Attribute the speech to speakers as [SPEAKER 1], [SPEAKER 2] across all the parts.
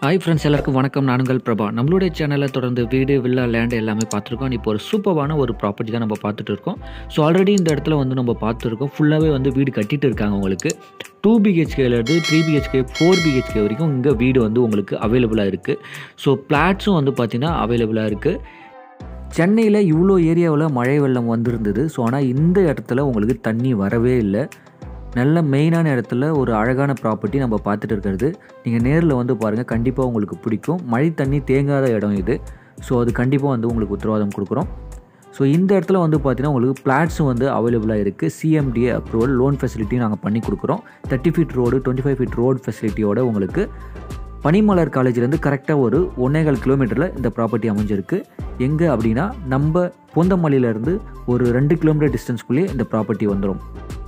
[SPEAKER 1] hi friends எல்லாருக்கும் வணக்கம் நானுங்கள் பிரபா நம்மளுடைய சேனலில் தொடர்ந்து வீடு வில்லா லேண்ட் எல்லாமே பார்த்துருக்கோம் இப்போ ஒரு சூப்பரான ஒரு ப்ராப்பர்ட்டி தான் நம்ம பார்த்துட்டு இருக்கோம் ஸோ ஆல்ரெடி இந்த இடத்துல வந்து நம்ம பார்த்துருக்கோம் ஃபுல்லாகவே வந்து வீடு கட்டிட்டு இருக்காங்க உங்களுக்கு டூ பிஹெச்கேலேருந்து த்ரீ பிஹெச்கே ஃபோர் பிஹெச்கே வரைக்கும் இங்கே வீடு வந்து உங்களுக்கு அவைலபிளாக இருக்குது ஸோ பிளாட்ஸும் வந்து பார்த்திங்கன்னா அவைலபிளாக இருக்குது சென்னையில் இவ்வளோ ஏரியாவில் மழை வெள்ளம் வந்திருந்தது ஸோ ஆனால் இந்த இடத்துல உங்களுக்கு தண்ணி வரவே இல்லை நல்ல மெயினான இடத்துல ஒரு அழகான ப்ராப்பர்ட்டி நம்ம பார்த்துட்டு இருக்கிறது நீங்கள் நேரில் வந்து பாருங்கள் கண்டிப்பாக உங்களுக்கு பிடிக்கும் மழை தண்ணி தேங்காத இடம் இது ஸோ அது கண்டிப்பாக வந்து உங்களுக்கு உத்தரவாதம் கொடுக்குறோம் ஸோ இந்த இடத்துல வந்து பார்த்தீங்கன்னா உங்களுக்கு பிளாட்ஸும் வந்து அவைலபிளாக இருக்குது சிஎம்டிஏ அப்ரூவல் லோன் ஃபெசிலிட்டியும் நாங்கள் பண்ணி கொடுக்குறோம் thirty feet road twenty five feet road ஃபெசிலிட்டியோட உங்களுக்கு பனிமலர் காலேஜ்லேருந்து கரெக்டாக ஒரு ஒன்னேகால் கிலோமீட்டரில் இந்த ப்ராப்பர்ட்டி அமைஞ்சிருக்கு எங்கே அப்படின்னா நம்ம பூந்தமல்லியிலேருந்து ஒரு ரெண்டு கிலோமீட்டர் டிஸ்டன்ஸ்குள்ளேயே இந்த ப்ராப்பர்ட்டி வந்துடும்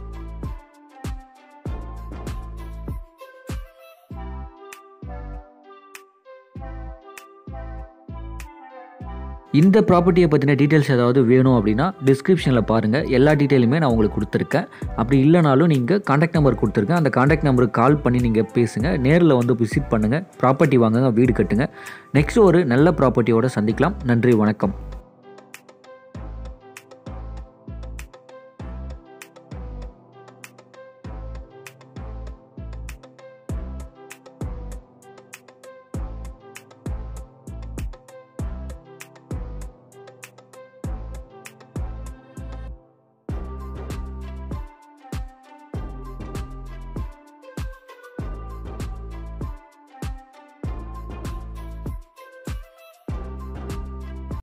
[SPEAKER 1] இந்த ப்ராப்பர்ட்டியை பற்றின டீட்டெயில்ஸ் ஏதாவது வேணும் அப்படின்னா டிஸ்கிரிப்ஷனில் பாருங்கள் எல்லா டீட்டெயிலுமே நான் உங்களுக்கு கொடுத்துருக்கேன் அப்படி இல்லைனாலும் நீங்கள் காண்டாக்ட் நம்பர் கொடுத்துருக்கேன் அந்த காண்டாக்ட் நம்பருக்கு கால் பண்ணி நீங்கள் பேசுங்க நேரில் வந்து விசிட் பண்ணுங்கள் ப்ராப்பர்ட்டி வாங்குங்க வீடு கட்டுங்க நெக்ஸ்ட் ஒரு நல்ல ப்ராப்பர்ட்டியோட சந்திக்கலாம் நன்றி வணக்கம்